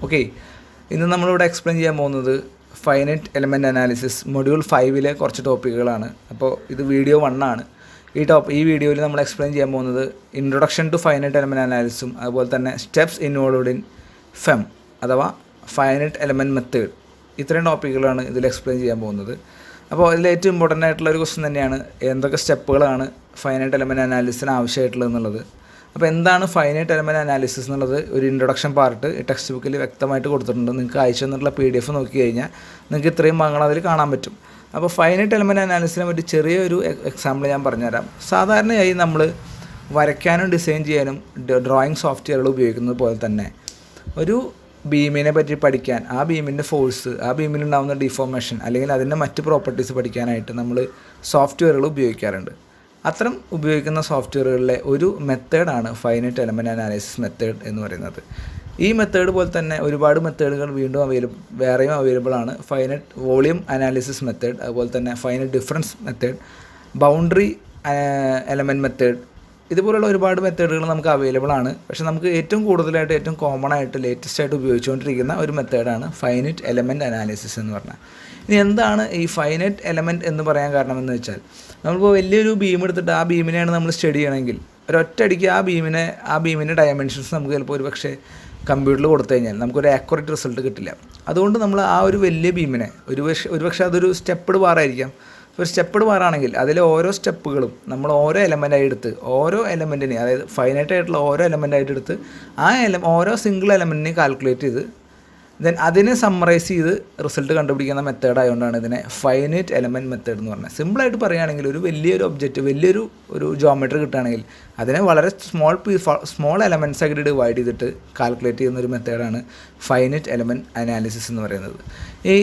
okay ഇന്ന് നമ്മളിവിടെ explain ചെയ്യാൻ പോകുന്നത് ഫൈനറ്റ് എലമെൻറ്റ് അനാലിസിസ് മൊഡ്യൂൾ ഫൈവിലെ കുറച്ച് ടോപ്പിക്കുകളാണ് അപ്പോൾ ഇത് വീഡിയോ വൺ ആണ് ഈ ടോപ്പ് ഈ വീഡിയോയിൽ നമ്മൾ എക്സ്പ്ലെയിൻ ചെയ്യാൻ പോകുന്നത് ഇൻട്രൊഡക്ഷൻ ടു ഫൈനറ്റ് എലമെൻറ്റ് അനാലിസിസും അതുപോലെ തന്നെ സ്റ്റെപ്സ് ഇൻവോൾവ്ഡ് ഇൻ ഫെം അഥവാ ഫൈനറ്റ് എലമെൻറ്റ് മെത്തേഡ് ഇത്രയും ടോപ്പിക്കുകളാണ് ഇതിൽ എക്സ്പ്ലെയിൻ ചെയ്യാൻ പോകുന്നത് അപ്പോൾ അതിൽ ഏറ്റവും ഇമ്പോർട്ടൻ്റ് ആയിട്ടുള്ള ഒരു ക്വസ്റ്റ്യൻ തന്നെയാണ് എന്തൊക്കെ സ്റ്റെപ്പുകളാണ് ഫൈനറ്റ് എലമെൻറ്റ് അനാലിസിസിന് ആവശ്യമായിട്ടുള്ളത് എന്നുള്ളത് അപ്പോൾ എന്താണ് ഫൈനൈറ്റ് എലമെൻറ്റ് അനാലിസിസ് എന്നുള്ളത് ഒരു ഇൻട്രൊഡക്ഷൻ പാർട്ട് ടെക്സ്റ്റ് ബുക്കിൽ വ്യക്തമായിട്ട് കൊടുത്തിട്ടുണ്ട് നിങ്ങൾക്ക് അയച്ചു തന്നിട്ടുള്ള പി ഡി എഫ് നോക്കി കഴിഞ്ഞാൽ നിങ്ങൾക്ക് ഇത്രയും ഭാഗങ്ങൾ അതിൽ കാണാൻ പറ്റും അപ്പോൾ ഫൈനൈറ്റ് എലമെൻറ്റ് അനാലിസിസിനെ പറ്റി ചെറിയൊരു എക്സാമ്പിൾ ഞാൻ പറഞ്ഞുതരാം സാധാരണയായി നമ്മൾ വരയ്ക്കാനും ഡിസൈൻ ചെയ്യാനും ഡ്രോയിങ് സോഫ്റ്റ്വെയറുകൾ ഉപയോഗിക്കുന്നത് പോലെ തന്നെ ഒരു ബീമിനെ പറ്റി പഠിക്കാൻ ആ ബീമിൻ്റെ ഫോഴ്സ് ആ ബീമിലുണ്ടാകുന്ന ഡിഫോർമേഷൻ അല്ലെങ്കിൽ അതിൻ്റെ മറ്റ് പ്രോപ്പർട്ടീസ് പഠിക്കാനായിട്ട് നമ്മൾ സോഫ്റ്റ്വെയറുകൾ ഉപയോഗിക്കാറുണ്ട് അത്തരം ഉപയോഗിക്കുന്ന സോഫ്റ്റ്വെയറുകളിലെ ഒരു മെത്തേഡാണ് ഫൈനറ്റ് എലമെൻറ്റ് അനാലിസിസ് മെത്തേഡ് എന്ന് പറയുന്നത് ഈ മെത്തേഡ് പോലെ തന്നെ ഒരുപാട് മെത്തേഡുകൾ വീണ്ടും അവൈലബിൾ വേറെയും അവൈലബിൾ ആണ് ഫൈനറ്റ് വോളിയം അനാലിസിസ് മെത്തേഡ് അതുപോലെ തന്നെ finite difference method boundary element method ഇതുപോലുള്ള ഒരുപാട് മെത്തേഡുകൾ നമുക്ക് അവൈലബിൾ ആണ് പക്ഷേ നമുക്ക് ഏറ്റവും കൂടുതലായിട്ട് ഏറ്റവും കോമൺ ആയിട്ട് ലേറ്റസ്റ്റ് ആയിട്ട് ഉപയോഗിച്ചുകൊണ്ടിരിക്കുന്ന ഒരു മെത്തേഡാണ് ഫൈനറ്റ് എലമെൻറ്റ് അനാലിസിസ് എന്ന് പറഞ്ഞാൽ ഇനി എന്താണ് ഈ ഫൈനറ്റ് എലമെൻറ്റ് എന്ന് പറയാൻ കാരണമെന്ന് വെച്ചാൽ നമ്മളിപ്പോൾ വലിയൊരു ബീം എടുത്തിട്ട് ആ ബീമിനെയാണ് നമ്മൾ സ്റ്റഡി ചെയ്യണമെങ്കിൽ ഒരൊറ്റയടിക്ക് ആ ബീമിനെ ആ ബീമിൻ്റെ ഡയമെൻഷൻസ് നമുക്ക് ചിലപ്പോൾ ഒരു പക്ഷേ കമ്പ്യൂട്ടറിൽ കൊടുത്തു കഴിഞ്ഞാൽ നമുക്കൊരു ആക്യുറേറ്റ് റിസൾട്ട് കിട്ടില്ല അതുകൊണ്ട് നമ്മൾ ആ ഒരു വലിയ ബീമിനെ ഒരു പക്ഷേ ഒരു പക്ഷേ അതൊരു സ്റ്റെപ്പഡ് ബാറായിരിക്കാം ഒരു സ്റ്റെപ്പഡ് ബാറാണെങ്കിൽ അതിലെ ഓരോ സ്റ്റെപ്പുകളും നമ്മൾ ഓരോ എലമെൻ്റായി എടുത്ത് ഓരോ എലമെൻറ്റിനെ അതായത് ഫൈനൈറ്റ് ആയിട്ടുള്ള ഓരോ എലമെൻ്റായിട്ട് എടുത്ത് ആ എല ഓരോ സിംഗിൾ എലമെൻറ്റിനെ കാൽക്കുലേറ്റ് ചെയ്ത് ദെൻ അതിനെ സമ്മറൈസ് ചെയ്ത് റിസൾട്ട് കണ്ടുപിടിക്കുന്ന മെത്തേഡ് ആയതുകൊണ്ടാണ് ഇതിനെ ഫൈനൈറ്റ് എലമെൻറ്റ് മെത്തേഡ് എന്ന് പറഞ്ഞത് സിമ്പിളായിട്ട് പറയുകയാണെങ്കിൽ ഒരു വലിയൊരു ഒബ്ജക്റ്റ് വലിയൊരു ഒരു ജോമെട്രി കിട്ടുകയാണെങ്കിൽ അതിനെ വളരെ സ്മോൾ പീ സ്മോൾ എലമെൻറ്റ്സ് ആയിട്ട് ഡിവൈഡ് ചെയ്തിട്ട് കാൽക്കുലേറ്റ് ചെയ്യുന്ന ഒരു മെത്തേഡാണ് ഫൈനൈറ്റ് എലമെൻറ്റ് അനാലിസിസ് എന്ന് പറയുന്നത് ഈ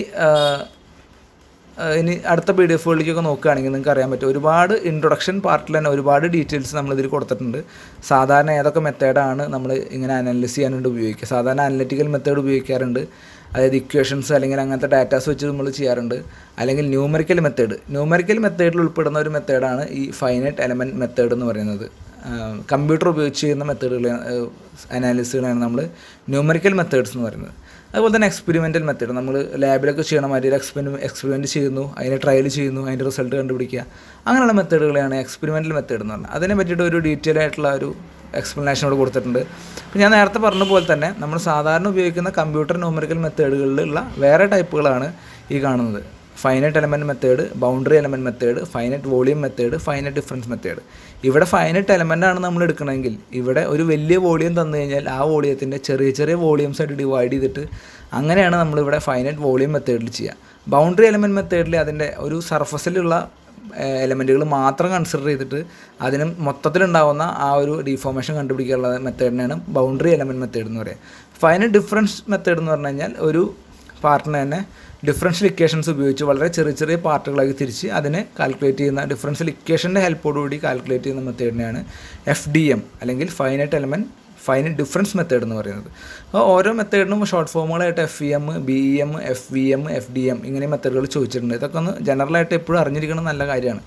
ഇനി അടുത്ത പി ഡി എഫുകളിലേക്കൊക്കെ നോക്കുകയാണെങ്കിൽ നിങ്ങൾക്ക് അറിയാൻ പറ്റും ഒരുപാട് ഇൻട്രൊഡക്ഷൻ പാർട്ടിൽ തന്നെ ഒരുപാട് ഡീറ്റെയിൽസ് നമ്മളിതിൽ കൊടുത്തിട്ടുണ്ട് സാധാരണ ഏതൊക്കെ മെത്തേഡാണ് നമ്മൾ ഇങ്ങനെ അനാലിസ് ചെയ്യാനായിട്ട് ഉപയോഗിക്കുക സാധാരണ അനലിറ്റിക്കൽ മെത്തേഡ് ഉപയോഗിക്കാറുണ്ട് അതായത് ഇക്വേഷൻസ് അല്ലെങ്കിൽ അങ്ങനത്തെ ഡാറ്റാസ് വെച്ച് നമ്മൾ ചെയ്യാറുണ്ട് അല്ലെങ്കിൽ ന്യൂമറിക്കൽ മെത്തേഡ് ന്യൂമറിക്കൽ മെത്തേഡിൽ ഉൾപ്പെടുന്ന ഒരു മെത്തേഡാണ് ഈ ഫൈനൈറ്റ് എലമെൻറ്റ് മെത്തേഡ് എന്ന് പറയുന്നത് കമ്പ്യൂട്ടർ ഉപയോഗിച്ച് ചെയ്യുന്ന മെത്തേഡുകൾ അനാലിസുകളാണ് നമ്മൾ ന്യൂമറിക്കൽ മെത്തേഡ്സ് എന്ന് പറയുന്നത് അതുപോലെ തന്നെ എക്സ്പെരിമെൻ്റൽ മെത്തേഡ് നമ്മൾ ലാബിലൊക്കെ ചെയ്യണ മാതിരി ഒരു എക്സ്പെരി എക്സ്പെരിമെൻറ്റ് ചെയ്യുന്നു അതിനെ ട്രയൽ ചെയ്യുന്നു അതിൻ്റെ റിസൾട്ട് കണ്ടുപിടിക്കുക അങ്ങനെയുള്ള മെത്തേഡുകളെയാണ് എക്സ്പെരിമെൻ്റൽ മെത്തേഡ് എന്ന് പറഞ്ഞാൽ അതിനെ പറ്റിയിട്ട് ഒരു ഡീറ്റെയിൽ ആയിട്ടുള്ള ഒരു എക്സ്പ്ലനേഷൻ ഇവിടെ കൊടുത്തിട്ടുണ്ട് അപ്പോൾ ഞാൻ നേരത്തെ പറഞ്ഞ പോലെ തന്നെ നമ്മൾ സാധാരണ ഉപയോഗിക്കുന്ന കമ്പ്യൂട്ടർ ന്യൂമറിക്കൽ മെത്തേഡുകളിലുള്ള വേറെ ടൈപ്പുകളാണ് ഈ കാണുന്നത് finite element method boundary element method finite volume method finite difference method ഇവിടെ ഫൈനറ്റ് എലമെൻ്റ് ആണ് നമ്മൾ എടുക്കണമെങ്കിൽ ഇവിടെ ഒരു വലിയ വോളിയം തന്നു കഴിഞ്ഞാൽ ആ വോളിയത്തിൻ്റെ ചെറിയ ചെറിയ വോളിയംസ് ആയിട്ട് ഡിവൈഡ് ചെയ്തിട്ട് അങ്ങനെയാണ് നമ്മളിവിടെ ഫൈനറ്റ് വോളിയം മെത്തേഡിൽ ചെയ്യുക ബൗണ്ടറി എലമെൻറ്റ് മെത്തേഡിൽ അതിൻ്റെ ഒരു സർഫസിലുള്ള എലമെൻറ്റുകൾ മാത്രം കൺസിഡർ ചെയ്തിട്ട് അതിന് മൊത്തത്തിലുണ്ടാകുന്ന ആ ഒരു ഡിഫോർമേഷൻ കണ്ടുപിടിക്കാനുള്ള മെത്തേഡിനാണ് ബൗണ്ടറി എലമെൻറ്റ് മെത്തേഡ് എന്ന് പറയുക ഫൈനറ്റ് ഡിഫറൻസ് മെത്തേഡ് എന്ന് പറഞ്ഞു കഴിഞ്ഞാൽ ഒരു പാർട്ടിനെ തന്നെ ഡിഫറൻഷ്യൽ ഇക്വേഷൻസ് ഉപയോഗിച്ച് വളരെ ചെറിയ ചെറിയ പാർട്ടുകളാക്കി തിരിച്ച് അതിനെ കാൽക്കുലേറ്റ് ചെയ്യുന്ന ഡിഫറൻഷ്യൽ ഇക്വേഷൻ്റെ ഹെൽപ്പോടുകൂടി കാൽക്കുലേറ്റ് ചെയ്യുന്ന മെത്തേഡിനെയാണ് എഫ് ഡി എം അല്ലെങ്കിൽ finite element finite difference method എന്ന് പറയുന്നത് അപ്പോൾ ഓരോ മെത്തേഡിനും ഷോർട്ട് ഫോമുകളായിട്ട് F E M B E M F V M F D M ഇങ്ങനെ മെത്തേഡുകൾ ചോദിച്ചിട്ടുണ്ട് ഇതൊക്കെ ഒന്ന് ജനറലായിട്ട് എപ്പോഴും അറിഞ്ഞിരിക്കണം നല്ല കാര്യമാണ്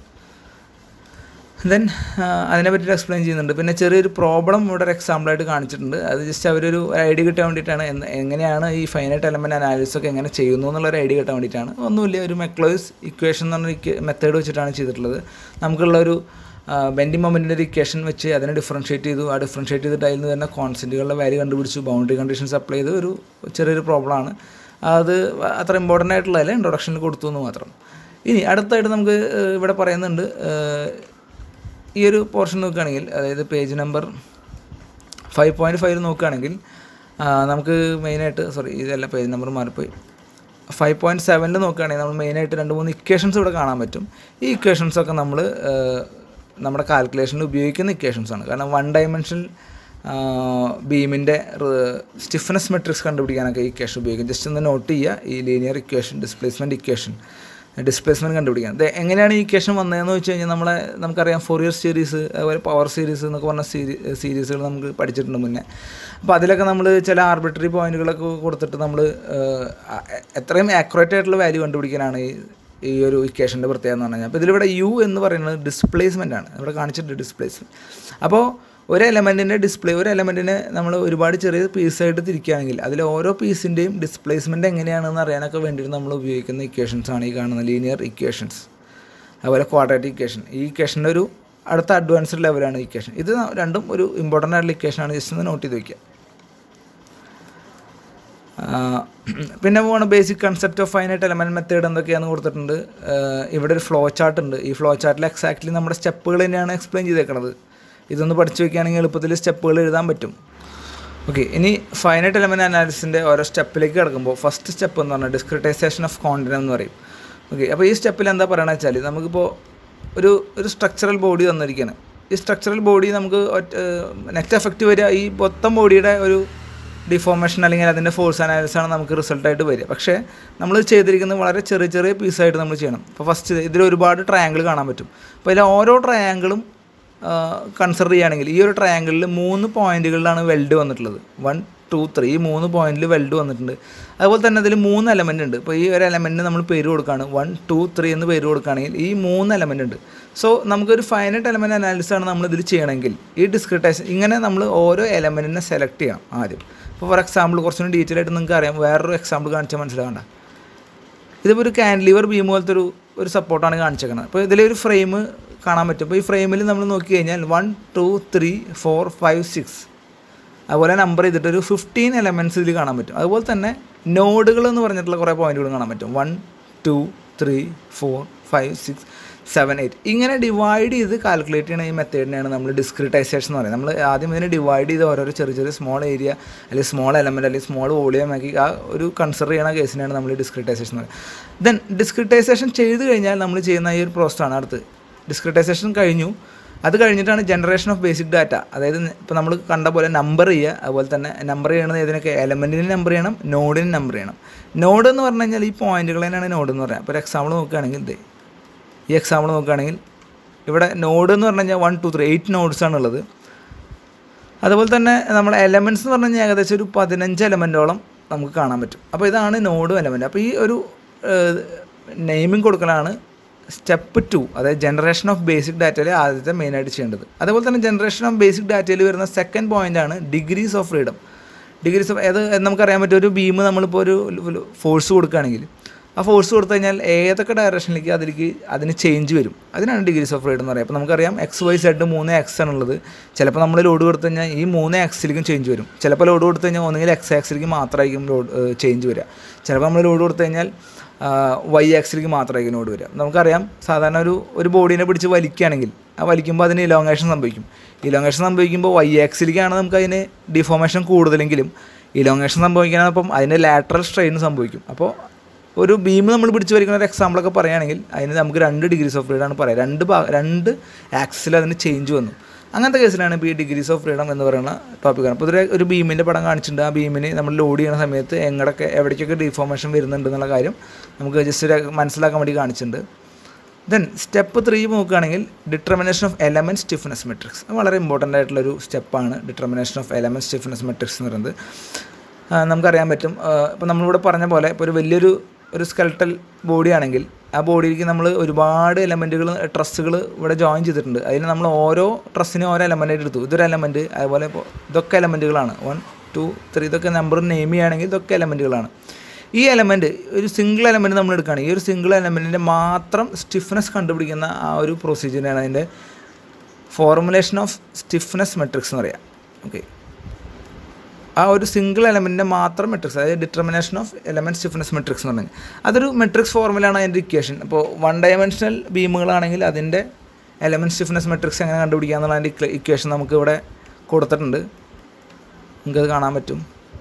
ദെൻ അതിനെ പറ്റിയിട്ട് എക്സ്പ്ലെയിൻ ചെയ്യുന്നുണ്ട് പിന്നെ ചെറിയൊരു പ്രോബ്ലം ഇവിടെ ഒരു എക്സാമ്പിളായിട്ട് കാണിച്ചിട്ടുണ്ട് അത് ജസ്റ്റ് അവരൊരു ഐഡിയ കിട്ടാൻ വേണ്ടിയിട്ടാണ് എങ്ങനെയാണ് ഈ ഫൈനൈറ്റ് എലമെൻറ്റ് അനാലിസിസ് ഒക്കെ എങ്ങനെ ചെയ്യുന്നു എന്നുള്ളൊരു ഐഡിയ കിട്ടാൻ വേണ്ടിയിട്ടാണ് ഒന്നുമില്ല ഒരു മെക്ലോയിസ് ഇക്വേഷൻ എന്ന് പറഞ്ഞ മെത്തേഡ് വെച്ചിട്ടാണ് ചെയ്തിട്ടുള്ളത് നമുക്കുള്ള ഒരു ബെൻഡി മൊമെൻറ്റിൻ്റെ ഒരു ഇക്വേഷൻ വെച്ച് അതിനെ ഡിഫറൻഷ്യേറ്റ് ചെയ്തു ആ ഡിഫറൻഷ്യേറ്റ് ചെയ്തിട്ട് അതിൽ നിന്ന് തന്നെ കോൺസ്റ്റൻറ്റുകളുടെ വാല്യൂ കണ്ടുപിടിച്ചു ബൗണ്ടറി കണ്ടീഷൻസ് അപ്ലൈ ചെയ്ത് ഒരു ചെറിയൊരു പ്രോബ്ലമാണ് അത് അത്ര ഇമ്പോർട്ടൻ്റ് ആയിട്ടുള്ളതല്ല ഇൻട്രൊഡക്ഷനിൽ കൊടുത്തു എന്ന് മാത്രം ഇനി അടുത്തായിട്ട് നമുക്ക് ഇവിടെ പറയുന്നുണ്ട് ഈ ഒരു പോർഷൻ നോക്കുകയാണെങ്കിൽ അതായത് page number five point five നോക്കുകയാണെങ്കിൽ നമുക്ക് മെയിനായിട്ട് സോറി ഇതല്ല പേജ് നമ്പർ മാറിപ്പോയി ഫൈവ് പോയിൻറ്റ് സെവനിൽ നോക്കുകയാണെങ്കിൽ നമ്മൾ മെയിനായിട്ട് രണ്ട് മൂന്ന് ഇക്വേഷൻസ് ഇവിടെ കാണാൻ പറ്റും ഈ ഇക്വേഷൻസൊക്കെ നമ്മൾ നമ്മുടെ കാൽക്കുലേഷനിൽ ഉപയോഗിക്കുന്ന ഇക്വേഷൻസാണ് കാരണം വൺ ഡയമെൻഷനൽ ബീമിൻ്റെ സ്റ്റിഫ്നെസ് മെട്രിക്സ് കണ്ടുപിടിക്കാനൊക്കെ ഈ ഇക്വേഷൻ ഉപയോഗിക്കും ജസ്റ്റ് ഒന്ന് നോട്ട് ചെയ്യുക ഈ linear equation displacement equation displacement കണ്ടുപിടിക്കാൻ അത് എങ്ങനെയാണ് ഈ ഇക്വേഷൻ വന്നതെന്ന് വെച്ച് കഴിഞ്ഞാൽ നമ്മളെ നമുക്കറിയാം ഫോറിയർ സീരീസ് അതുപോലെ പവർ സീരീസ് എന്നൊക്കെ പറഞ്ഞ സീരീ സീരീസുകൾ നമുക്ക് പഠിച്ചിട്ടുണ്ട് മുന്നേ അപ്പോൾ അതിലൊക്കെ നമ്മൾ ചില ആർബിട്രറി പോയിന്റുകളൊക്കെ കൊടുത്തിട്ട് നമ്മൾ എത്രയും ആക്യുറേറ്റ് ആയിട്ടുള്ള വാല്യൂ കണ്ടുപിടിക്കാനാണ് ഈ ഈ ഒരു ഇക്വേഷൻ്റെ പ്രത്യേകത എന്ന് പറഞ്ഞു കഴിഞ്ഞാൽ അപ്പോൾ ഇതിലിവിടെ യു എന്ന് പറയുന്നത് ഡിസ്പ്ലേസ്മെൻ്റ് ആണ് ഇവിടെ കാണിച്ചിട്ടുണ്ട് ഡിസ്പ്ലേസ്മെൻറ്റ് അപ്പോൾ ഒരു എലമെൻറ്റിൻ്റെ ഡിസ്പ്ലേ ഒരു എലമെൻറ്റിനെ നമ്മൾ ഒരുപാട് ചെറിയ പീസായിട്ട് തിരിക്കുകയാണെങ്കിൽ അതിൽ ഓരോ പീസിൻ്റെയും ഡിസ്പ്ലേസ്മെൻറ്റ് എങ്ങനെയാണെന്ന് അറിയാനൊക്കെ വേണ്ടിയിട്ട് നമ്മൾ ഉപയോഗിക്കുന്ന ഇക്വേഷൻസ് ആണ് ഈ കാണുന്ന ലീനിയർ ഇക്വേഷൻസ് അതുപോലെ ക്വാഡ്രാറ്റിക് ഇക്വേഷൻ ഈ ഇക്വേഷൻ്റെ ഒരു അടുത്ത അഡ്വാൻസ്ഡ് ലെവലാണ് ഇക്വേഷൻ ഇത് രണ്ടും ഒരു ഇമ്പോർട്ടൻ്റ് ആയിട്ടുള്ള ഇക്വേഷനാണ് ജസ്റ്റ് ഒന്ന് നോട്ട് ചെയ്ത് വയ്ക്കുക പിന്നെ പോകണം basic concept of finite element method എന്തൊക്കെയാണെന്ന് കൊടുത്തിട്ടുണ്ട് ഇവിടെ ഒരു ഫ്ലോ ചാർട്ട് ഉണ്ട് ഈ ഫ്ലോ ചാർട്ടിൽ എക്സാക്ട്ലി നമ്മുടെ സ്റ്റെപ്പുകൾ തന്നെയാണ് എക്സ്പ്ലെയിൻ ചെയ്തേക്കുന്നത് ഇതൊന്ന് പഠിച്ചു വയ്ക്കുകയാണെങ്കിൽ എളുപ്പത്തിൽ സ്റ്റെപ്പുകൾ എഴുതാൻ പറ്റും ഓക്കെ ഇനി ഫൈനൈറ്റ് എലമെൻറ്റ് അനാലിസിൻ്റെ ഓരോ സ്റ്റെപ്പിലേക്ക് കിടക്കുമ്പോൾ ഫസ്റ്റ് സ്റ്റെപ്പ് എന്ന് പറഞ്ഞാൽ ഡിസ്ക്രിറ്റൈസേഷൻ ഓഫ് കോണ്ടിനം എന്ന് പറയും ഓക്കെ അപ്പോൾ ഈ സ്റ്റെപ്പിൽ എന്താ പറയണമെന്ന് വെച്ചാൽ നമുക്കിപ്പോൾ ഒരു ഒരു സ്ട്രക്ചറൽ ബോഡി തന്നിരിക്കുകയാണ് ഈ സ്ട്രക്ചറൽ ബോഡി നമുക്ക് നെറ്റ് എഫക്റ്റ് വരിക ഈ മൊത്തം ബോഡിയുടെ ഒരു ഡിഫോർമേഷൻ അല്ലെങ്കിൽ അതിൻ്റെ ഫോഴ്സ് അനാലിസാണ് നമുക്ക് റിസൾട്ടായിട്ട് വരിക പക്ഷേ നമ്മൾ ചെയ്തിരിക്കുന്നത് വളരെ ചെറിയ ചെറിയ പീസായിട്ട് നമ്മൾ ചെയ്യണം ഇപ്പോൾ ഫസ്റ്റ് ഇതിൽ ഒരുപാട് ട്രയാങ്കിൾ കാണാൻ പറ്റും അപ്പോൾ ഇതിൽ ഓരോ ട്രയാങ്കിളും കൺസിഡർ ചെയ്യുകയാണെങ്കിൽ ഈ ഒരു ട്രയാങ്കിളിൽ മൂന്ന് പോയിന്റുകളിലാണ് വെൽഡ് വന്നിട്ടുള്ളത് വൺ ടു ത്രീ ഈ മൂന്ന് പോയിന്റിൽ വെൽഡ് വന്നിട്ടുണ്ട് അതുപോലെ തന്നെ അതിൽ മൂന്ന് എലമെൻ്റ് ഉണ്ട് ഇപ്പോൾ ഈ ഒരു എലമെൻറ്റിന് നമ്മൾ പേര് കൊടുക്കുകയാണ് വൺ ടു ത്രീ എന്ന് പേര് കൊടുക്കുകയാണെങ്കിൽ ഈ മൂന്ന് എലമെൻ്റ് ഉണ്ട് സോ നമുക്കൊരു ഫൈനറ്റ് എലമെൻറ്റ് അനാലിസിസ് ആണ് നമ്മൾ ഇതിൽ ചെയ്യണമെങ്കിൽ ഈ ഡിസ്ക്രിറ്റൈസ് ഇങ്ങനെ നമ്മൾ ഓരോ എലമെൻറ്റിനെ സെലക്ട് ചെയ്യണം ആദ്യം ഇപ്പോൾ ഫോർ എക്സാമ്പിൾ കുറച്ചുകൂടി ഡീറ്റെയിൽ ആയിട്ട് നിങ്ങൾക്ക് അറിയാം വേറൊരു എക്സാമ്പിൾ കാണിച്ചാൽ മനസ്സിലാകണ്ട ഇതിപ്പോൾ ഒരു കാൻഡിലിവർ ബീം പോലത്തെ ഒരു ഒരു സപ്പോർട്ടാണ് കാണിച്ചേക്കുന്നത് അപ്പോൾ ഇതിലൊരു ഫ്രെയിം കാണാൻ പറ്റും അപ്പോൾ ഈ ഫ്രെയിമിൽ നമ്മൾ നോക്കി കഴിഞ്ഞാൽ one two three four five six അതുപോലെ നമ്പർ ചെയ്തിട്ട് ഒരു ഫിഫ്റ്റീൻ എലമെൻറ്റ്സ് ഇതിൽ കാണാൻ പറ്റും അതുപോലെ തന്നെ നോഡുകൾ എന്ന് പറഞ്ഞിട്ടുള്ള കുറേ പോയിന്റുകൾ കാണാൻ പറ്റും one two three four five six seven eight ഇങ്ങനെ ഡിവൈഡ് ചെയ്ത് കാൽക്കുലേറ്റ് ചെയ്യുന്ന ഈ മെത്തേഡിനെയാണ് നമ്മൾ ഡിസ്ക്രിറ്റൈസേഷൻ എന്ന് പറയുന്നത് നമ്മൾ ആദ്യം ഇതിനെ ഡിവൈഡ് ചെയ്ത് ഓരോരോ ചെറിയ ചെറിയ സ്മോൾ ഏരിയ അല്ലെങ്കിൽ സ്മോൾ എലമെൻറ്റ് അല്ലെങ്കിൽ സ്മോൾ വോളിയം ആക്കി ആ ഒരു കൺസിഡർ ചെയ്യുന്ന കേസിനാണ് നമ്മൾ ഡിസ്ക്രിറ്റൈസേഷൻ എന്ന് പറയുന്നത് ദെൻ ഡിസ്ക്രിറ്റൈസേഷൻ ചെയ്ത് കഴിഞ്ഞാൽ നമ്മൾ ചെയ്യുന്ന ഈ ഒരു പ്രോസസ്സാണ് അടുത്ത് ഡിസ്ക്രിറ്റൈസേഷൻ കഴിഞ്ഞു അത് കഴിഞ്ഞിട്ടാണ് ജനറേഷൻ ഓഫ് ബേസിക് ഡാറ്റ അതായത് ഇപ്പോൾ നമ്മൾ കണ്ട പോലെ നമ്പർ ചെയ്യുക അതുപോലെ തന്നെ നമ്പർ ചെയ്യണത് ഇതിനൊക്കെ എലമെൻറ്റിന് നമ്പർ ചെയ്യണം നോഡിന് നമ്പർ ചെയ്യണം നോഡ് എന്ന് പറഞ്ഞു കഴിഞ്ഞാൽ ഈ പോയിന്റുകൾ തന്നെയാണ് നോഡ് എന്ന് പറയുന്നത് അപ്പോൾ ഒരു എക്സാമ്പിൾ നോക്കുകയാണെങ്കിൽ ഇത് ഈ എക്സാമ്പിൾ നോക്കുകയാണെങ്കിൽ ഇവിടെ നോഡ് എന്ന് പറഞ്ഞു കഴിഞ്ഞാൽ one two three eight nodes ആണ് ഉള്ളത് അതുപോലെ തന്നെ നമ്മുടെ എലമെൻറ്റ്സ് എന്ന് പറഞ്ഞു കഴിഞ്ഞാൽ ഏകദേശം ഒരു പതിനഞ്ച് എലമെൻറ്റോളം നമുക്ക് കാണാൻ പറ്റും അപ്പോൾ ഇതാണ് നോഡും എലമെൻറ്റ് അപ്പോൾ ഈ ഒരു നെയിമിംഗ് കൊടുക്കലാണ് സ്റ്റെപ്പ് ടു അതായത് ജനറേഷൻ ഓഫ് ബേസിക് ഡാറ്റയിൽ ആദ്യത്തെ മെയിനായിട്ട് ചെയ്യേണ്ടത് അതുപോലെ തന്നെ ജനറേഷൻ ഓഫ് ബേസിക് ഡാറ്റയിൽ വരുന്ന സെക്കൻഡ് പോയിൻ്റാണ് degrees of freedom degrees of അത് നമുക്കറിയാൻ പറ്റും ഒരു ബീം നമ്മളിപ്പോൾ ഒരു ഫോഴ്സ് കൊടുക്കുകയാണെങ്കിൽ ആ ഫോഴ്സ് കൊടുത്തു കഴിഞ്ഞാൽ ഏതൊക്കെ ഡയറക്ഷനിലേക്ക് അതിലേക്ക് അതിന് ചേഞ്ച് വരും അതിനാണ് ഡിഗ്രീസ് ഓഫ് ഫ്രീഡം എന്ന് പറയുക അപ്പോൾ നമുക്കറിയാം എക്സ് വൈ സെഡ് മൂന്ന് എക്സ് ആണുള്ളത് ചിലപ്പോൾ നമ്മൾ ലോഡ് കൊടുത്തു കഴിഞ്ഞാൽ ഈ മൂന്ന് എക്സിലേക്കും ചേഞ്ച് വരും ചിലപ്പോൾ ലോഡ് കൊടുത്തു കഴിഞ്ഞാൽ ഒന്നുകിൽ എക്സ് ആക്സിലേക്ക് മാത്രമായിരിക്കും ലോഡ് ചേഞ്ച് വരിക ചിലപ്പോൾ നമ്മൾ ലോഡ് കൊടുത്തു കഴിഞ്ഞാൽ വൈ ആക്സിലേക്ക് മാത്രമായിരിക്കും ലോഡ് വരിക നമുക്കറിയാം സാധാരണ ഒരു ഒരു ബോഡീനെ പിടിച്ച് വലിക്കുകയാണെങ്കിൽ ആ വലിക്കുമ്പോൾ അതിന് ഇലോങ്ങേഷൻ സംഭവിക്കും ഇലോങ്ങേഷൻ സംഭവിക്കുമ്പോൾ വൈ ആക്സിലേക്കാണ് നമുക്ക് അതിന് ഡിഫോർമേഷൻ കൂടുതലെങ്കിലും ഇലോങ്ങേഷൻ സംഭവിക്കാനപ്പം അതിൻ്റെ ലാറ്ററൽ സ്ട്രെയിൻ സംഭവിക്കും അപ്പോൾ ഒരു ബീം നമ്മൾ പിടിച്ച് വരയ്ക്കുന്ന ഒരു എക്സാമ്പിളൊക്കെ പറയുകയാണെങ്കിൽ അതിന് നമുക്ക് രണ്ട് ഡിഗ്രീസ് ഓഫ് ഫ്രീഡം ആണ് പറയുക രണ്ട് ഭാ രണ്ട് ആക്സിൽ അതിന് ചേഞ്ച് വന്നു അങ്ങനത്തെ കേസിലാണ് ഇപ്പോൾ ഈ ഡിഗ്രീസ് ഓഫ് ഫ്രീഡം എന്ന് പറയുന്ന ടോപ്പിക്കാണ് അപ്പോൾ ഇതൊരു ഒരു ബീമിൻ്റെ പടം കാണിച്ചിട്ടുണ്ട് ആ ബീമിന് നമ്മൾ ലോഡ് ചെയ്യുന്ന സമയത്ത് എങ്ങടൊക്കെ എവിടേക്കൊക്കെ ഡിഫോർമേഷൻ വരുന്നുണ്ട് എന്നുള്ള കാര്യം നമുക്ക് ജസ്റ്റ് ഒരു മനസ്സിലാക്കാൻ വേണ്ടി കാണിച്ചിട്ടുണ്ട് ദെൻ സ്റ്റെപ്പ് ത്രീ നോക്കുകയാണെങ്കിൽ determination of element stiffness matrix അത് വളരെ ഇമ്പോർട്ടൻ്റ് ആയിട്ടുള്ളൊരു സ്റ്റെപ്പാണ് determination of element stiffness matrix എന്ന് പറയുന്നത് നമുക്കറിയാൻ പറ്റും ഇപ്പോൾ നമ്മളിവിടെ പറഞ്ഞ പോലെ ഇപ്പോൾ ഒരു വലിയൊരു ഒരു സ്കെൽട്ടൽ ബോഡി ആണെങ്കിൽ ആ ബോഡിയിലേക്ക് നമ്മൾ ഒരുപാട് എലമെൻറ്റുകൾ ട്രസ്സുകൾ ഇവിടെ ജോയിൻ ചെയ്തിട്ടുണ്ട് അതിൽ നമ്മൾ ഓരോ ട്രസ്സിനും ഓരോ എലമെൻറ്റായിട്ട് എടുത്തു ഇതൊരു എലമെൻറ്റ് അതുപോലെ ഇപ്പോൾ ഇതൊക്കെ എലമെൻറ്റുകളാണ് വൺ ടു ത്രീ ഇതൊക്കെ നമ്പർ നെയിം ചെയ്യുകയാണെങ്കിൽ ഇതൊക്കെ എലമെൻറ്റുകളാണ് ഈ എലമെൻറ്റ് ഒരു സിംഗിൾ എലമെൻറ്റ് നമ്മൾ എടുക്കുകയാണ് ഈ ഒരു സിംഗിൾ എലമെൻറ്റിൻ്റെ മാത്രം സ്റ്റിഫ്നെസ് കണ്ടുപിടിക്കുന്ന ആ ഒരു പ്രൊസീജിയറാണ് അതിൻ്റെ ഫോർമുലേഷൻ ഓഫ് സ്റ്റിഫ്നെസ് മെട്രിക്സ് എന്ന് പറയാം ഓക്കെ ആ ഒരു സിംഗിൾ എലമെൻറ്റിൻ്റെ മാത്രം മെട്രിക്സ് അതായത് determination of element stiffness matrix എന്ന് പറഞ്ഞാൽ അതൊരു മെട്രിക്സ് ഫോർമുലയാണ് അതിൻ്റെ ഇക്വേഷൻ ഇപ്പോൾ വൺ ഡയമെൻഷണൽ ബീമുകളാണെങ്കിൽ അതിൻ്റെ എലമെൻറ്റ് സ്റ്റിഫ്നെസ് മെട്രിക്സ് എങ്ങനെ കണ്ടുപിടിക്കുക എന്നുള്ള അതിൻ്റെ ഇക്വേഷൻ നമുക്ക് ഇവിടെ കൊടുത്തിട്ടുണ്ട് നിങ്ങൾക്കത് കാണാൻ പറ്റും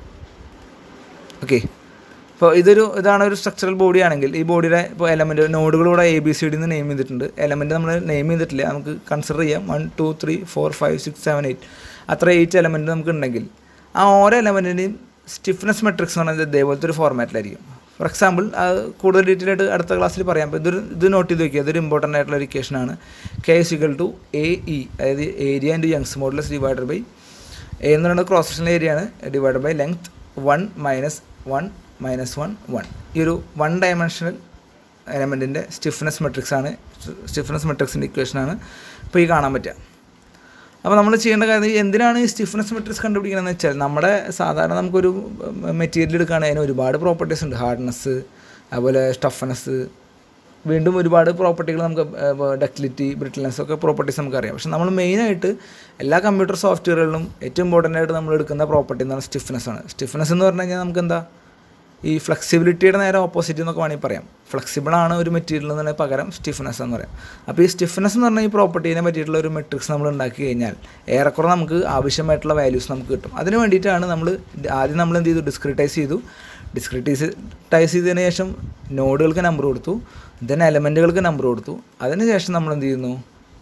ഓക്കെ ഇപ്പോൾ ഇതൊരു ഇതാണ് ഒരു സ്ട്രക്ചറൽ ബോഡി ആണെങ്കിൽ ഈ ബോഡിയുടെ ഇപ്പോൾ എലമെൻറ്റ് നോഡുകളൂടെ എ ബി സി ഡി എന്ന് നെയിം ചെയ്തിട്ടുണ്ട് എലമെൻറ്റ് നമ്മൾ നെയിം ചെയ്തിട്ടില്ല നമുക്ക് കൺസിഡർ ചെയ്യാം one two three four five six seven eight അത്ര എയ്റ്റ് എലമെൻറ്റ് നമുക്ക് ഉണ്ടെങ്കിൽ ആ ഓരോ എലമെൻറ്റിൻ്റെയും സ്റ്റിഫ്നെസ് മെട്രിക്സ് എന്ന് പറയുന്നത് ഇതേപോലത്തെ ഒരു ഫോർമാറ്റിലായിരിക്കും ഫോർ എക്സാമ്പിൾ അത് കൂടുതൽ ഡീറ്റെയിൽ ആയിട്ട് അടുത്ത ക്ലാസ്സിൽ പറയാം അപ്പോൾ ഇതൊരു ഇത് നോട്ട് ചെയ്ത് നോക്കിയാൽ ഇതൊരു ഇമ്പോർട്ടൻ്റ് ആയിട്ടുള്ള ഒരു ഇക്വേഷനാണ് K equal to A E അതായത് area and Young's modulus divided by A എന്ന് പറയുന്നത് ക്രോസ് സെക്ഷണൽ ഏരിയ ആണ് divide by length one minus one minus one one ഈ ഒരു വൺ ഡയമെൻഷണൽ എലമെൻറ്റിൻ്റെ സ്റ്റിഫ്നെസ് മെട്രിക്സ് ആണ് സ്റ്റിഫ്നെസ് മെട്രിക്സിൻ്റെ ഇക്വേഷനാണ് ഇപ്പോൾ ഈ കാണാൻ പറ്റുക അപ്പോൾ നമ്മൾ ചെയ്യേണ്ട കാര്യം എന്തിനാണ് ഈ സ്റ്റിഫ്നെസ് മെട്രിക്സ് കണ്ടുപിടിക്കണമെന്ന് വെച്ചാൽ നമ്മുടെ സാധാരണ നമുക്കൊരു മെറ്റീരിയൽ എടുക്കുകയാണെങ്കിൽ അതിന് ഒരുപാട് പ്രോപ്പർട്ടീസ് ഉണ്ട് ഹാർഡ്നെസ് അതുപോലെ സ്റ്റഫ്നെസ് വീണ്ടും ഒരുപാട് പ്രോപ്പർട്ടികൾ നമുക്ക് ഡക്റ്റിലിറ്റി ബ്രിട്ടിൽനെസ് ഒക്കെ പ്രോപ്പർട്ടീസ് നമുക്കറിയാം പക്ഷെ നമ്മൾ മെയിനായിട്ട് എല്ലാ കമ്പ്യൂട്ടർ സോഫ്റ്റ്വെയറുകളിലും ഏറ്റവും ഇമ്പോർട്ടൻ്റ് ആയിട്ട് നമ്മൾ എടുക്കുന്ന പ്രോപ്പർട്ടി എന്ന് പറഞ്ഞാൽ സ്റ്റിഫ്നെസ് ആണ് സ്റ്റിഫ്നെസ് എന്ന് പറഞ്ഞു കഴിഞ്ഞാൽ നമുക്ക് എന്താ ഈ ഫ്ലെക്സിബിലിറ്റിയുടെ നേരെ ഓപ്പോസിറ്റ് എന്നൊക്കെ വേണമെങ്കിൽ പറയാം ഫ്ലെക്സിബിൾ ആണ് ഒരു മെറ്റീരിയൽ എന്നതിന് പകരം സ്റ്റിഫ്നെസ് എന്ന് പറയാം അപ്പോൾ ഈ സ്റ്റിഫ്നെസ് എന്ന് പറഞ്ഞാൽ ഈ പ്രോപ്പർട്ടീനെ പറ്റിയിട്ടുള്ള ഒരു മെട്രിക്സ് നമ്മൾ ഉണ്ടാക്കി കഴിഞ്ഞാൽ ഏറെക്കുറെ നമുക്ക് ആവശ്യമായിട്ടുള്ള വാല്യൂസ് നമുക്ക് കിട്ടും അതിന് വേണ്ടിയിട്ടാണ് നമ്മൾ ആദ്യം നമ്മൾ എന്ത് ചെയ്തു ഡിസ്ക്രിറ്റൈസ് ചെയ്തു ഡിസ്ക്രിറ്റൈസ് ടൈസ് ചെയ്തതിന് ശേഷം നോഡുകൾക്ക് നമ്പർ കൊടുത്തു ദെൻ എലമെൻറ്റുകൾക്ക് നമ്പർ കൊടുത്തു അതിന് ശേഷം നമ്മൾ എന്ത് ചെയ്യുന്നു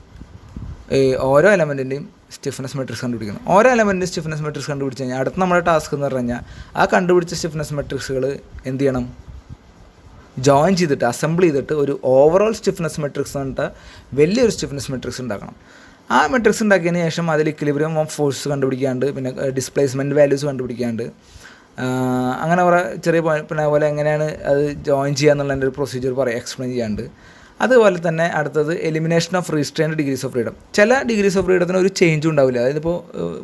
ഈ ഓരോ എലമെൻറ്റിൻ്റെയും സ്റ്റിഫ്നെസ് മെട്രിക്സ് കണ്ടുപിടിക്കണം ഓരോ എലമെൻറ്റിൻ്റെ സ്റ്റിഫ്നെസ് മെട്രിക്സ് കണ്ടുപിടിച്ച് കഴിഞ്ഞാൽ അടുത്ത നമ്മുടെ ടാസ്ക് എന്ന് പറഞ്ഞു കഴിഞ്ഞാൽ ആ കണ്ടുപിടിച്ച സ്റ്റിഫ്നെസ് മെട്രിക്സുകൾ എന്ത് ചെയ്യണം ജോയിൻ ചെയ്തിട്ട് അസംബിൾ ചെയ്തിട്ട് ഒരു ഓവറോൾ സ്റ്റിഫ്നെസ് മെട്രിക്സ് എന്നിട്ട് വലിയൊരു സ്റ്റിഫ്നെസ് മെട്രിക്സ് ഉണ്ടാക്കണം ആ മെട്രിക്സ് ഉണ്ടാക്കിയതിന് ശേഷം അതിൽ ഇക്വിലിബ്രിയം ഓഫ് ഫോഴ്സ് കണ്ടുപിടിക്കാണ്ട് പിന്നെ ഡിസ്പ്ലേസ്മെൻറ്റ് വാല്യൂസ് കണ്ടുപിടിക്കാണ്ട് അങ്ങനെ കുറേ ചെറിയ പിന്നെ അതുപോലെ എങ്ങനെയാണ് അത് ജോയിൻ ചെയ്യുക എന്നുള്ളതിൻ്റെ ഒരു പ്രൊസീജിയർ പറയാം എക്സ്പ്ലെയിൻ ചെയ്യാണ്ട് അതുപോലെ തന്നെ അടുത്തത് elimination of restrained degrees of freedom ചില ഡിഗ്രീസ് ഓഫ് ഫ്രീഡത്തിന് ഒരു ചേഞ്ചും ഉണ്ടാവില്ല അതായത് ഇപ്പോൾ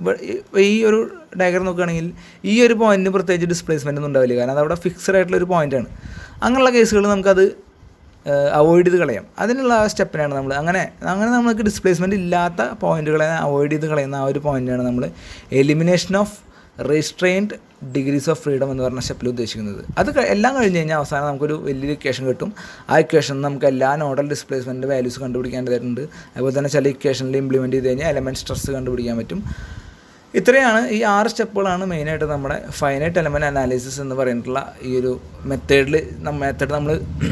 ഈ ഒരു ഡയഗ്രം നോക്കുകയാണെങ്കിൽ ഈ ഒരു പോയിന്റിന് പ്രത്യേകിച്ച് ഡിസ്പ്ലേസ്മെൻ്റ് ഒന്നും ഉണ്ടാവില്ല കാരണം അത് അവിടെ ഫിക്സഡ് ആയിട്ടുള്ള ഒരു പോയിന്റാണ് അങ്ങനെയുള്ള കേസുകൾ നമുക്കത് അവോയ്ഡ് ചെയ്ത് കളയാം അതിനുള്ള ആ സ്റ്റെപ്പിനാണ് നമ്മൾ അങ്ങനെ അങ്ങനെ നമുക്ക് ഡിസ്പ്ലേസ്മെൻറ്റ് ഇല്ലാത്ത പോയിന്റുകളെ അവോയ്ഡ് ചെയ്ത് കളയുന്ന ആ ഒരു പോയിന്റാണ് നമ്മൾ elimination of restrained degrees of freedom എന്ന് പറഞ്ഞ സ്റ്റെപ്പിൽ ഉദ്ദേശിക്കുന്നത് അത് എല്ലാം കഴിഞ്ഞ് കഴിഞ്ഞാൽ അവസാനം നമുക്കൊരു വലിയൊരു ഇക്വേഷൻ കിട്ടും ആ ഇക്വേഷൻ നമുക്ക് എല്ലാ നോഡൽ ഡിസ്പ്ലേസ്മെൻറ്റ് വാല്യൂസ് കണ്ടുപിടിക്കേണ്ടതായിട്ടുണ്ട് അതുപോലെ തന്നെ ചില ഇക്വേഷനിൽ ഇംപ്ലിമെൻറ്റ് ചെയ്ത് കഴിഞ്ഞാൽ എലമെൻറ്റ് സ്ട്രെസ് കണ്ടുപിടിക്കാൻ പറ്റും ഇത്രയാണ് ഈ ആറ് സ്റ്റെപ്പുകളാണ് മെയിനായിട്ട് നമ്മുടെ ഫൈനൈറ്റ് എലമെൻറ്റ് അനാലിസിസ് എന്ന് പറഞ്ഞിട്ടുള്ള ഈ ഒരു മെത്തേഡിൽ മെത്തേഡ് നമ്മൾ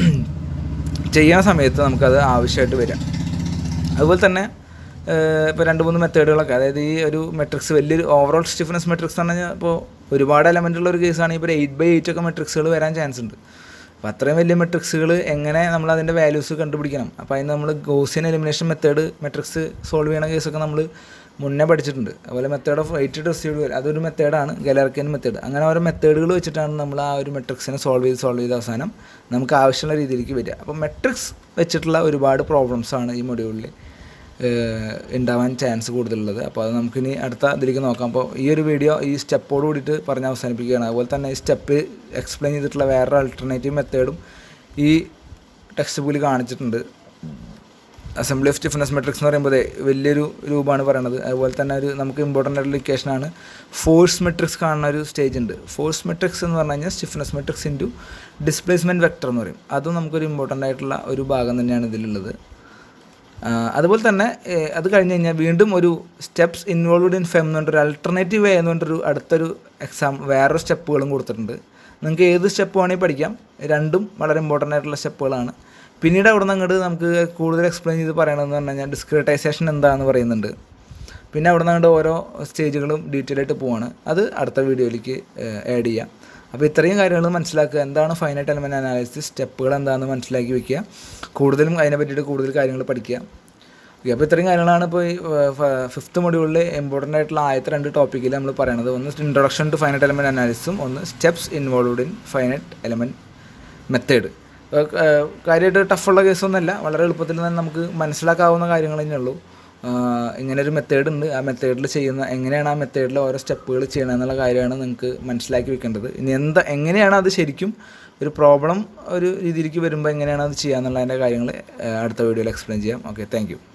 ചെയ്യുന്ന സമയത്ത് നമുക്കത് ആവശ്യമായിട്ട് വരാം അതുപോലെ തന്നെ ഇപ്പോൾ രണ്ട് മൂന്ന് മെത്തേഡുകളൊക്കെ അതായത് ഈ ഒരു മെട്രിക്സ് വലിയൊരു ഓവറോൾ സ്റ്റിഫ്നെസ് മെട്രിക്സ് എന്ന് പറഞ്ഞാൽ ഇപ്പോൾ ഒരുപാട് എലമെൻ്റ് ഉള്ള ഒരു കേസാണെങ്കിൽ ഇപ്പോൾ എയ്റ്റ് ബൈ എയ്റ്റ് ഒക്കെ മെട്രിക്സുകൾ വരാൻ ചാൻസ് ഉണ്ട് അപ്പോൾ അത്രയും വലിയ മെട്രിക്സുകൾ എങ്ങനെ നമ്മൾ അതിൻ്റെ വാല്യൂസ് കണ്ടുപിടിക്കണം അപ്പോൾ അതിന് നമ്മൾ Gaussian elimination method matrix solve ചെയ്യണ കേസൊക്കെ നമ്മൾ മുന്നേ പഠിച്ചിട്ടുണ്ട് അതുപോലെ മെത്തേഡ് ഓഫ് വെയിറ്റഡ് റെസിഡ്യൂൾ അതൊരു മെത്തേഡാണ് ഗലർക്കൻ മെത്തേഡ് അങ്ങനെ ഓരോ മെത്തേഡുകൾ വെച്ചിട്ടാണ് നമ്മൾ ആ ഒരു മെട്രിക്സിനെ സോൾവ് ചെയ്ത് സോൾവ് ചെയ്ത അവസാനം നമുക്ക് ആവശ്യമുള്ള രീതിയിലേക്ക് വരിക അപ്പോൾ മെട്രിക്സ് വെച്ചിട്ടുള്ള ഒരുപാട് പ്രോബ്ലംസാണ് ഈ മൊഡ്യൂളിൽ ഉണ്ടാവാൻ ചാൻസ് കൂടുതലുള്ളത് അപ്പോൾ അത് നമുക്കിനി അടുത്ത ഇതിലേക്ക് നോക്കാം അപ്പോൾ ഈ ഒരു വീഡിയോ ഈ സ്റ്റെപ്പോട് കൂടിയിട്ട് പറഞ്ഞ് അവസാനിപ്പിക്കുകയാണ് അതുപോലെ തന്നെ ഈ സ്റ്റെപ്പ് എക്സ്പ്ലെയിൻ ചെയ്തിട്ടുള്ള വേറൊരു ആൾട്ടർനേറ്റീവ് മെത്തേഡും ഈ ടെക്സ്റ്റ് ബുക്കിൽ കാണിച്ചിട്ടുണ്ട് അസംബ്ലി ഓഫ് സ്റ്റിഫ്നെസ് മെട്രിക്സ് എന്ന് പറയുമ്പോൾ വലിയൊരു രൂപമാണ് പറയണത് അതുപോലെ തന്നെ ഒരു നമുക്ക് ഇമ്പോർട്ടൻ്റ് ആയിട്ടുള്ള ഇക്വേഷനാണ് ഫോഴ്സ് മെട്രിക്സ് കാണുന്ന ഒരു സ്റ്റേജ് ഉണ്ട് ഫോഴ്സ് മെട്രിക്സ് എന്ന് പറഞ്ഞു കഴിഞ്ഞാൽ stiffness matrix into displacement vector എന്ന് പറയും അതും നമുക്കൊരു ഇമ്പോർട്ടൻ്റ് ആയിട്ടുള്ള ഒരു ഭാഗം തന്നെയാണ് ഇതിലുള്ളത് അതുപോലെ തന്നെ അത് കഴിഞ്ഞ് കഴിഞ്ഞാൽ വീണ്ടും ഒരു സ്റ്റെപ്സ് ഇൻവോൾവ്ഡ് ഇൻ ഫെം എന്ന് പറഞ്ഞൊരു അൾട്ടർനേറ്റീവ് വേ എന്ന് പറഞ്ഞൊരു അടുത്തൊരു എക്സാം വേറൊരു സ്റ്റെപ്പുകളും കൊടുത്തിട്ടുണ്ട് നിങ്ങൾക്ക് ഏത് സ്റ്റെപ്പ് വേണമെങ്കിൽ പഠിക്കാം രണ്ടും വളരെ ഇമ്പോർട്ടൻ്റ് ആയിട്ടുള്ള സ്റ്റെപ്പുകളാണ് പിന്നീട് അവിടെ നിന്ന് അങ്ങോട്ട് നമുക്ക് കൂടുതൽ എക്സ്പ്ലെയിൻ ചെയ്ത് പറയണമെന്ന് പറഞ്ഞു കഴിഞ്ഞാൽ ഡിസ്ക്രിറ്റൈസേഷൻ എന്താണെന്ന് പറയുന്നുണ്ട് പിന്നെ അവിടെ നിന്ന് ഓരോ സ്റ്റേജുകളും ഡീറ്റെയിൽ ആയിട്ട് പോവാണ് അത് അടുത്ത വീഡിയോയിലേക്ക് ആഡ് ചെയ്യാം അപ്പോൾ ഇത്രയും കാര്യങ്ങൾ മനസ്സിലാക്കുക എന്താണ് ഫൈനൈറ്റ് എലമെൻറ്റ് അനാലിസിസ് സ്റ്റെപ്പുകൾ എന്താണെന്ന് മനസ്സിലാക്കി വെക്കുക കൂടുതലും അതിനെ പറ്റിയിട്ട് കൂടുതൽ കാര്യങ്ങൾ പഠിക്കുക ഓക്കെ അപ്പോൾ ഇത്രയും കാര്യങ്ങളാണ് ഇപ്പോൾ ഈ ഫിഫ്ത്ത് മൊഡ്യൂളിൽ ഇമ്പോർട്ടൻ്റ് ആയിട്ടുള്ള ആദ്യത്തെ രണ്ട് ടോപ്പിക്കിൽ നമ്മൾ പറയുന്നത് ഒന്ന് ഇൻട്രൊഡക്ഷൻ ടു ഫൈനൈറ്റ് എലമെൻറ്റ് അനാലിസിസും ഒന്ന് steps involved in finite element method കാര്യമായിട്ട് ടഫുള്ള കേസൊന്നുമല്ല വളരെ എളുപ്പത്തിൽ തന്നെ നമുക്ക് മനസ്സിലാക്കാവുന്ന കാര്യങ്ങൾ തന്നെയുള്ളൂ ഇങ്ങനെ ഒരു മെത്തേഡ് ഉണ്ട് ആ മെത്തേഡിൽ ചെയ്യുന്ന എങ്ങനെയാണ് ആ മെത്തേഡിൽ ഓരോ സ്റ്റെപ്പുകൾ ചെയ്യണം എന്നുള്ള കാര്യമാണ് നിങ്ങൾക്ക് മനസ്സിലാക്കി വെക്കേണ്ടത് ഇനി എന്താ എങ്ങനെയാണ് അത് ശരിക്കും ഒരു പ്രോബ്ലം ഒരു രീതിയിലേക്ക് വരുമ്പോൾ എങ്ങനെയാണ് അത് ചെയ്യുക എന്നുള്ളതിൻ്റെ കാര്യങ്ങൾ അടുത്ത വീഡിയോയിൽ എക്സ്പ്ലെയിൻ ചെയ്യാം ഓക്കെ താങ്ക്